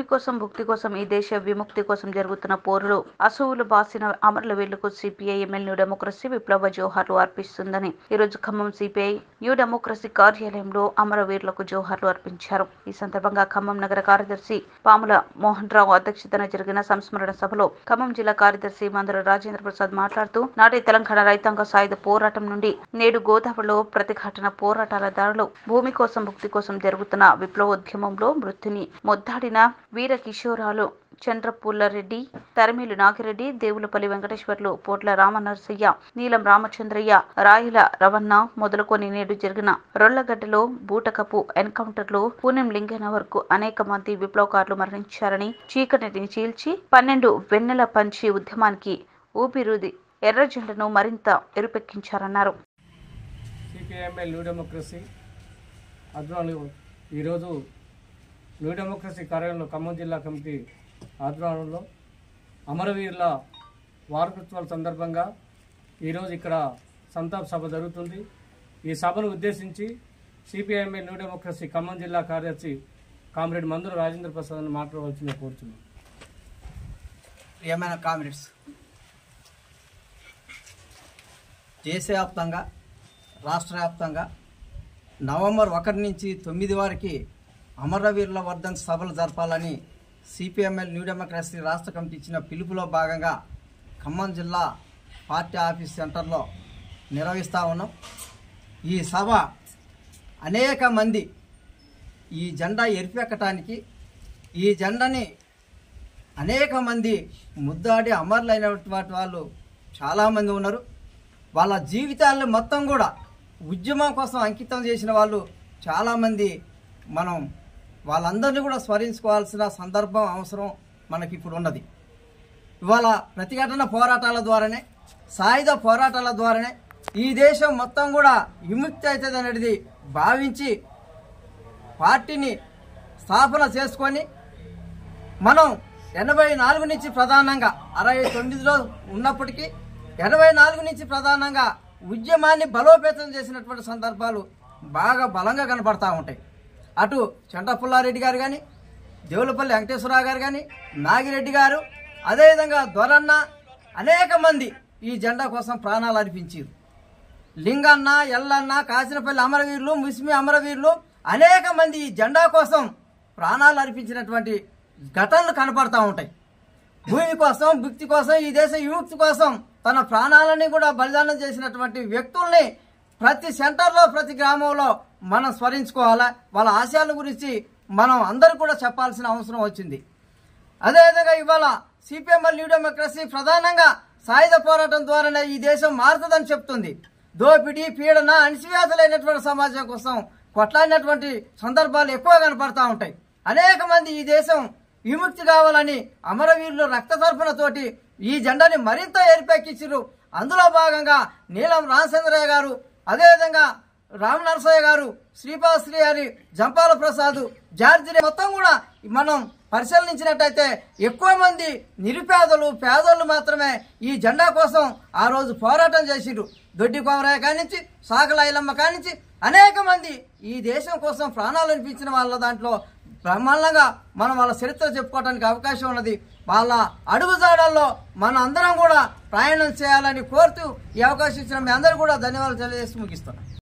కోసం భుక్తి కోసం ఈ దేశ విముక్తి కోసం జరుగుతున్న పోరులో అసువులు బాసిన అమరుల వీళ్లకు సిపిఐ ఎమ్మెల్యే న్యూ డెమోక్రసీ విప్లవ జోహార్లు అర్పిస్తుందని ఈ రోజు ఖమ్మం సిపిఐ న్యూ డెమోక్రసీ కార్యాలయంలో అమరవీరులకు జోహార్లు అర్పించారు ఈ సందర్భంగా ఖమ్మం నగర కార్యదర్శి పాముల మోహన్ రావు అధ్యక్షతన జరిగిన సంస్మరణ సభలో ఖమ్మం జిల్లా కార్యదర్శి మందర రాజేంద్ర ప్రసాద్ మాట్లాడుతూ నాటి తెలంగాణ రైతాంగ సాయుధ పోరాటం నుండి నేడు గోదావరిలో ప్రతిఘటన పోరాటాల దారిలో భూమి కోసం భుక్తి కోసం జరుగుతున్న విప్లవోద్యమంలో మృత్యుని మొద్దాడిన వీర కిషోరాలు చంద్రపుల్లారెడ్డి తరిమేలు నాగిరెడ్డి దేవులపల్లి వెంకటేశ్వర్లు పోట్ల రామనరసయ్య నీలం రామచంద్రయ్య రాయుల రవణ మొదలుకొని నేడు జరిగిన రొల్లగడ్డలో బూటకపు ఎన్కౌంటర్లో పూనెం లింగన వరకు అనేక మంది విప్లవకారులు మరణించారని చీకటిని చీల్చి పన్నెండు వెన్నెల పంచి ఉద్యమానికి ఊపిరుది ఎర్ర జెండను మరింత ఎరుపెక్కించారన్నారు సిపిఐఎంఎల్ న్యూ డెమోక్రసీ ఆధ్వర్యంలో ఈరోజు న్యూ డెమోక్రసీ కార్యాలయంలో ఖమ్మం జిల్లా కమిటీ ఆధ్వర్యంలో అమరవీరుల వారసత్వాల సందర్భంగా ఈరోజు ఇక్కడ సంతాప సభ జరుగుతుంది ఈ సభను ఉద్దేశించి సిపిఐఎంఎల్ న్యూ డెమోక్రసీ ఖమ్మం జిల్లా కార్యదర్శి కామ్రేడ్ మందుల రాజేంద్ర ప్రసాద్ మాట్లాడవలసిందే కోరుతున్నాను ప్రియమైన కామ్రేడ్స్ దేశవ్యాప్తంగా రాష్ట్ర వ్యాప్తంగా నవంబర్ ఒకటి నుంచి తొమ్మిది వరకు అమరవీరుల వర్ధన్ సభలు జరపాలని సిపిఎంఎల్ న్యూ డెమోక్రసీ రాష్ట్ర కమిటీ ఇచ్చిన పిలుపులో భాగంగా ఖమ్మం జిల్లా పార్టీ ఆఫీస్ సెంటర్లో నిర్వహిస్తూ ఉన్నాం ఈ సభ అనేక మంది ఈ జెండా ఎరిపెక్కటానికి ఈ జెండాని అనేక మంది ముద్దాడి అమరులైనటువంటి వాళ్ళు చాలామంది ఉన్నారు వాళ్ళ జీవితాలను మొత్తం కూడా ఉద్యమం కోసం అంకితం చేసిన వాళ్ళు చాలామంది మనం వాళ్ళందరినీ కూడా స్మరించుకోవాల్సిన సందర్భం అవసరం మనకి ఇప్పుడు ఉన్నది ఇవాళ ప్రతిఘటన పోరాటాల ద్వారానే సాయుధ పోరాటాల ద్వారానే ఈ దేశం మొత్తం కూడా విముక్తి అవుతుంది అనేది భావించి పార్టీని స్థాపన చేసుకొని మనం ఎనభై నాలుగు నుంచి ప్రధానంగా అరవై తొమ్మిదిలో ఉన్నప్పటికీ ఎనభై నాలుగు నుంచి ప్రధానంగా ఉద్యమాన్ని బలోపేతం చేసినటువంటి సందర్భాలు బాగా బలంగా కనపడతా ఉంటాయి అటు చెంటపుల్లారెడ్డి గారు కానీ దేవులపల్లి వెంకటేశ్వరరావు గారు కానీ నాగిరెడ్డి గారు అదేవిధంగా దొరన్న అనేక మంది ఈ జెండా కోసం ప్రాణాలు అర్పించారు లింగన్న ఎల్లన్న కాసినపల్లి అమరవీరులు ముస్మి అమరవీరులు అనేక మంది ఈ జెండా కోసం ప్రాణాలు అర్పించినటువంటి ఘటనలు కనపడతా ఉంటాయి భూమి కోసం భుక్తి కోసం ఈ దేశ విముక్తి కోసం తన ప్రాణాలని కూడా బలిదానం చేసినటువంటి వ్యక్తుల్ని ప్రతి సెంటర్లో ప్రతి గ్రామంలో మనం స్మరించుకోవాలా వాళ్ళ ఆశయాల గురించి మనం అందరూ కూడా చెప్పాల్సిన అవసరం వచ్చింది అదేవిధంగా ఇవాళ సిపిఎంఎల్ న్యూ డెమోక్రసీ ప్రధానంగా సాయుధ పోరాటం ద్వారానే ఈ దేశం మారుతుందని చెప్తుంది దోపిడీ పీడన అణిచివేతలైనటువంటి సమాజం కోసం కొట్లాడినటువంటి సందర్భాలు ఎక్కువ కనపడతా ఉంటాయి అనేక మంది ఈ దేశం విముక్తి కావాలని అమరవీరులు రక్త తర్పణతోటి ఈ జెండాని మరింత ఏర్పెక్కించారు అందులో భాగంగా నీలం రామచంద్రయ్య గారు అదేవిధంగా రామ నరసయ్య గారు శ్రీపాశ్రీ గారి జంపాల ప్రసాద్ జార్జి మొత్తం కూడా మనం పరిశీలించినట్టయితే ఎక్కువ మంది నిరుపేదలు పేదలు మాత్రమే ఈ జెండా కోసం ఆ రోజు పోరాటం చేసిండ్రు దొడ్డి కోమరాయ కానించి సాకల ఐలమ్మ కానించి అనేక మంది ఈ దేశం కోసం ప్రాణాలు అనిపించిన వాళ్ళ దాంట్లో బ్రహ్మాండంగా మనం వాళ్ళ చరిత్ర చెప్పుకోవడానికి అవకాశం ఉన్నది వాళ్ళ అడుగుజాడల్లో మన అందరం కూడా ప్రయాణం చేయాలని కోరుతూ ఈ అవకాశం ఇచ్చిన మీ అందరూ కూడా ధన్యవాదాలు తెలియజేసి ముగిస్తున్నాం